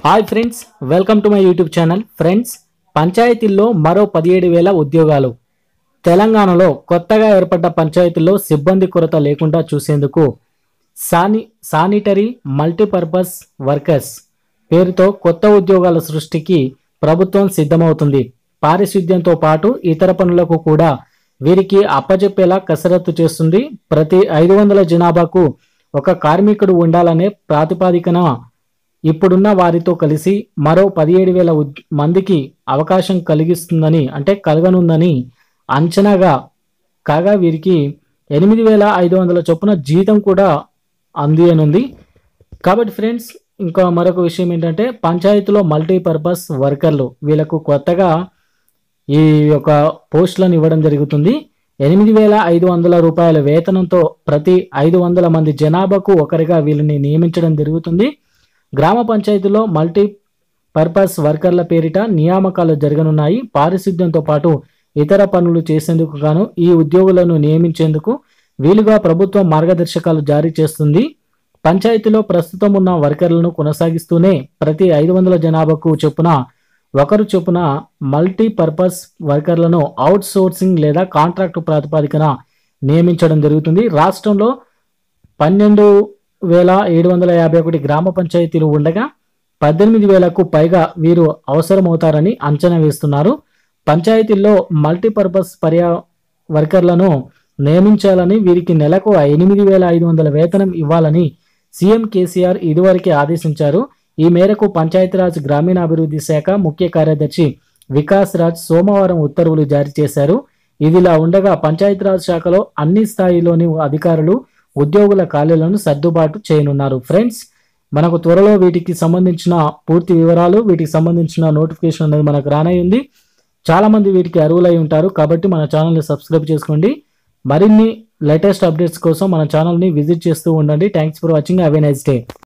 hi friends welcome to my YouTube channel friends పంచాయతీల్లో మరో పదిహేడు వేల ఉద్యోగాలు తెలంగాణలో కొత్తగా ఏర్పడ్డ పంచాయతీల్లో సిబ్బంది కొరత లేకుండా చూసేందుకు సాని సానిటరీ మల్టీపర్పస్ వర్కర్స్ పేరుతో కొత్త ఉద్యోగాల సృష్టికి ప్రభుత్వం సిద్ధమవుతుంది పారిశుద్ధ్యంతో పాటు ఇతర పనులకు కూడా వీరికి అప్పజెప్పేలా కసరత్తు చేస్తుంది ప్రతి ఐదు వందల జనాభాకు ఒక కార్మికుడు ఉండాలనే ప్రాతిపాదికన ఇప్పుడున్న వారితో కలిసి మరో పదిహేడు వేల ఉద్- మందికి అవకాశం కలిగిస్తుందని అంటే కలగనుందని అంచనాగా కాగా వీరికి ఎనిమిది వేల ఐదు వందల చొప్పున జీతం కూడా అంది అనుంది కాబట్టి ఫ్రెండ్స్ ఇంకా మరొక విషయం ఏంటంటే పంచాయతీలో మల్టీపర్పస్ వర్కర్లు వీళ్ళకు కొత్తగా ఈ యొక్క పోస్టులను ఇవ్వడం జరుగుతుంది ఎనిమిది వేల ఐదు వందల రూపాయల వేతనంతో ప్రతి ఐదు వందల మంది జనాభాకు ఒకరిగా వీళ్ళని నియమించడం జరుగుతుంది గ్రామ పంచాయతీలో మల్టీ పర్పస్ వర్కర్ల పేరిట నియామకాలు జరగనున్నాయి పారిశుద్ధ్యంతో పాటు ఇతర పనులు చేసేందుకు గాను ఈ ఉద్యోగులను నియమించేందుకు వీలుగా ప్రభుత్వం మార్గదర్శకాలు జారీ చేస్తుంది పంచాయతీలో ప్రస్తుతం ఉన్న వర్కర్లను కొనసాగిస్తూనే ప్రతి ఐదు వందల జనాభాకు చొప్పున ఒకరు చొప్పున మల్టీపర్పస్ వర్కర్లను అవుట్ సోర్సింగ్ లేదా కాంట్రాక్టు ప్రాతిపదికన నియమించడం జరుగుతుంది రాష్ట్రంలో పన్నెండు వేల ఏడు వందల యాభై ఒకటి గ్రామ పంచాయతీలు ఉండగా పద్దెనిమిది వేలకు పైగా వీరు అవసరమవుతారని అంచనా వేస్తున్నారు పంచాయతీల్లో మల్టీపర్పస్ పర్యా వర్కర్లను నియమించాలని వీరికి నెలకు ఎనిమిది వేల ఐదు వందల వేతనం ఇవ్వాలని సీఎం కేసీఆర్ ఇదివరకే ఆదేశించారు ఈ మేరకు పంచాయతీరాజ్ గ్రామీణాభివృద్ధి శాఖ ముఖ్య కార్యదర్శి వికాస్ రాజ్ సోమవారం ఉత్తర్వులు జారీ చేశారు ఇదిలా ఉండగా పంచాయతీరాజ్ శాఖలో అన్ని స్థాయిలోని అధికారులు ఉద్యోగుల ఖాళీలను సర్దుబాటు చేయనున్నారు ఫ్రెండ్స్ మనకు త్వరలో వీటికి సంబంధించిన పూర్తి వివరాలు వీటికి సంబంధించిన నోటిఫికేషన్ అనేది మనకు రానయ్యింది చాలా మంది వీటికి అర్హులై ఉంటారు కాబట్టి మన ఛానల్ని సబ్స్క్రైబ్ చేసుకోండి మరిన్ని లేటెస్ట్ అప్డేట్స్ కోసం మన ఛానల్ని విజిట్ చేస్తూ ఉండండి thanks for watching have a nice day